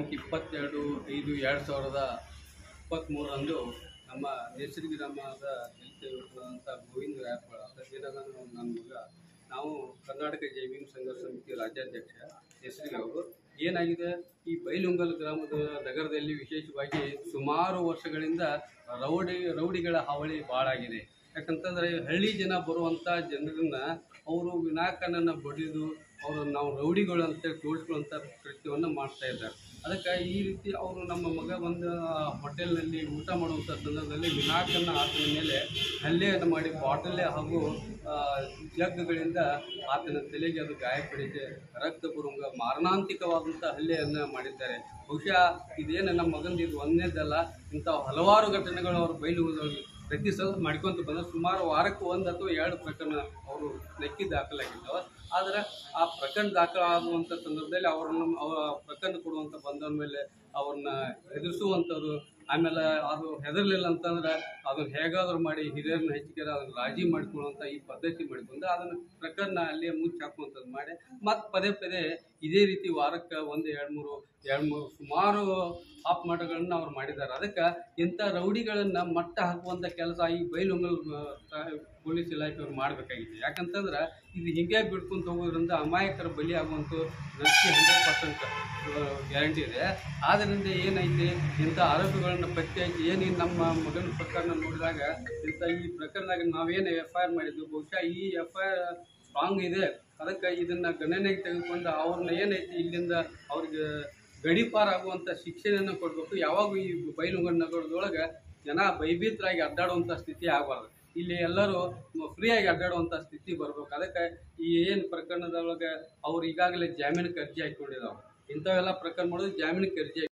ದಿನಾಂಕ ಇಪ್ಪತ್ತೆರಡು ಐದು ಎರಡು ಸಾವಿರದ ಇಪ್ಪತ್ತ್ಮೂರರಂದು ನಮ್ಮ ನೇಸರ್ಗಿ ಗ್ರಾಮದ ದಲಿತ ಗೋವಿಂದ ರಾಯಪಾಳ ಏನದ ನನ್ನ ಮಗ ನಾವು ಕರ್ನಾಟಕ ಜೈವಿಕ ಸಂಘರ್ಷ ಸಮಿತಿ ರಾಜ್ಯಾಧ್ಯಕ್ಷ ನೇಸರ್ಗಿ ಅವರು ಏನಾಗಿದೆ ಈ ಬೈಲುಂಗಲ್ ಗ್ರಾಮದ ನಗರದಲ್ಲಿ ವಿಶೇಷವಾಗಿ ಸುಮಾರು ವರ್ಷಗಳಿಂದ ರೌಡಿ ರೌಡಿಗಳ ಹಾವಳಿ ಭಾಳಾಗಿದೆ ಯಾಕಂತಂದರೆ ಹಳ್ಳಿ ಜನ ಬರುವಂಥ ಜನರನ್ನ ಅವರು ವಿನಾಯಕನನ್ನು ಬಡಿದು ಅವರು ನಾವು ರೌಡಿಗಳು ಅಂತೇಳಿ ತೋರಿಸ್ಕೊಳ್ಳುವಂಥ ಕೃತ್ಯವನ್ನು ಮಾಡ್ತಾ ಇದ್ದಾರೆ ಅದಕ್ಕೆ ಈ ರೀತಿ ಅವರು ನಮ್ಮ ಮಗ ಒಂದು ಹೋಟೆಲ್ನಲ್ಲಿ ಊಟ ಮಾಡುವಂಥ ಸಂದರ್ಭದಲ್ಲಿ ವಿನಾಯಕನ ಆತನ ಮೇಲೆ ಹಲ್ಲೆಯನ್ನು ಮಾಡಿ ಬಾಟಲೆ ಹಾಗೂ ಆ, ಜಗ್ಗಳಿಂದ ಆತನ ತಲೆಗೆ ಅದು ಗಾಯಪಡಿಸಿ ರಕ್ತ ಬರುವಂಗ ಮಾರಣಾಂತಿಕವಾದಂಥ ಹಲ್ಲೆಯನ್ನು ಮಾಡಿದ್ದಾರೆ ಬಹುಶಃ ಇದೇನು ನಮ್ಮ ಮಗಂದು ಇದು ಒಂದನೇದಲ್ಲ ಇಂಥ ಹಲವಾರು ಘಟನೆಗಳು ಅವರು ಬಯಲು ಪ್ರತಿ ಸಲ ಮಾಡ್ಕೊಂತ ಬಂದ ಸುಮಾರು ವಾರಕ್ಕೆ ಒಂದು ಅಥವಾ ಎರಡು ಪ್ರಕರಣ ಅವರು ಲೆಕ್ಕಿ ದಾಖಲಾಗಿದ್ದಾವೆ ಆದರೆ ಆ ಪ್ರಕರಣ ದಾಖಲಾಗುವಂಥ ಸಂದರ್ಭದಲ್ಲಿ ಅವರನ್ನು ಅವರ ಪ್ರಕರಣ ಕೊಡುವಂಥ ಬಂದವರ ಮೇಲೆ ಅವ್ರನ್ನ ಎದುರಿಸುವಂಥದ್ದು ಆಮೇಲೆ ಅದು ಹೆದರ್ಲಿಲ್ಲ ಅಂತಂದ್ರೆ ಅದನ್ನು ಹೇಗಾದ್ರೂ ಮಾಡಿ ಹಿರಿಯರನ್ನ ಹೆಚ್ಚಿಗೆ ಅದನ್ನು ರಾಜಿ ಮಾಡಿಕೊಳ್ಳುವಂಥ ಈ ಪದ್ಧತಿ ಮಾಡಿಕೊಂಡು ಅದನ್ನು ಪ್ರಕರಣ ಅಲ್ಲೇ ಮುಚ್ಚಿ ಹಾಕುವಂಥದ್ದು ಮಾಡಿ ಮತ್ತು ಪದೇ ಪದೇ ಇದೇ ರೀತಿ ವಾರಕ್ಕೆ ಒಂದು ಎರಡು ಮೂರು ಎರಡು ಮೂರು ಸುಮಾರು ಆಪ್ ಮಾಡೋಗಳನ್ನ ಅವ್ರು ಮಾಡಿದ್ದಾರೆ ಅದಕ್ಕೆ ಇಂಥ ರೌಡಿಗಳನ್ನು ಮಟ್ಟ ಹಾಕುವಂಥ ಕೆಲಸ ಈ ಬೈಲೊಂಗಲ್ ಪೊಲೀಸ್ ಇಲಾಖೆಯವ್ರು ಮಾಡಬೇಕಾಗಿದೆ ಯಾಕಂತಂದ್ರೆ ಇದು ಹಿಂಗೆ ಬಿಡ್ಕೊಂತ ಹೋಗೋದ್ರಿಂದ ಅಮಾಯಕರ ಬಲಿ ಆಗುವಂಥ ನಷ್ಟೇ ಹಂಡ್ರೆಡ್ ಪರ್ಸೆಂಟ್ ಗ್ಯಾರಂಟಿ ಇದೆ ಆದ್ದರಿಂದ ಏನೈತಿ ಇಂಥ ಆರೋಪಿಗಳನ್ನು ಪತ್ತೆ ಹಚ್ಚಿ ಏನು ನಮ್ಮ ಮಗನ ಪ್ರಕರಣ ನೋಡಿದಾಗ ಇಂಥ ಈ ಪ್ರಕರಣದಾಗ ನಾವೇನು ಎಫ್ ಐ ಆರ್ ಮಾಡಿದ್ವಿ ಬಹುಶಃ ಈ ಎಫ್ ಐ ಆರ್ ಸ್ಟ್ರಾಂಗ್ ಇದೆ ಅದಕ್ಕೆ ಇದನ್ನು ಗಣನೆಗೆ ತೆಗೆದುಕೊಂಡು ಅವ್ರನ್ನ ಏನೈತಿ ಇಲ್ಲಿಂದ ಅವ್ರಿಗೆ ಗಡೀಪಾರ್ ಆಗುವಂಥ ಶಿಕ್ಷೆಯನ್ನು ಕೊಡಬೇಕು ಯಾವಾಗ ಈ ಬೈಲುಂಗಲ್ ನಗರದೊಳಗೆ ಜನ ಭಯಭೀತರಾಗಿ ಅಡ್ಡಾಡುವಂಥ ಸ್ಥಿತಿ ಆಗಬಾರ್ದು ಇಲ್ಲಿ ಎಲ್ಲರೂ ಫ್ರೀಯಾಗಿ ಅಡ್ಡಾಡುವಂಥ ಸ್ಥಿತಿ ಬರ್ಬೇಕು ಅದಕ್ಕೆ ಈ ಏನು ಪ್ರಕರಣದೊಳಗೆ ಅವ್ರು ಈಗಾಗಲೇ ಜಾಮೀನು ಅರ್ಜಿ ಹಾಕೊಂಡಿದ್ದಾವೆ ಇಂಥವೆಲ್ಲ ಪ್ರಕರಣ ಮಾಡೋದು ಜಾಮೀನು ಅರ್ಜಿ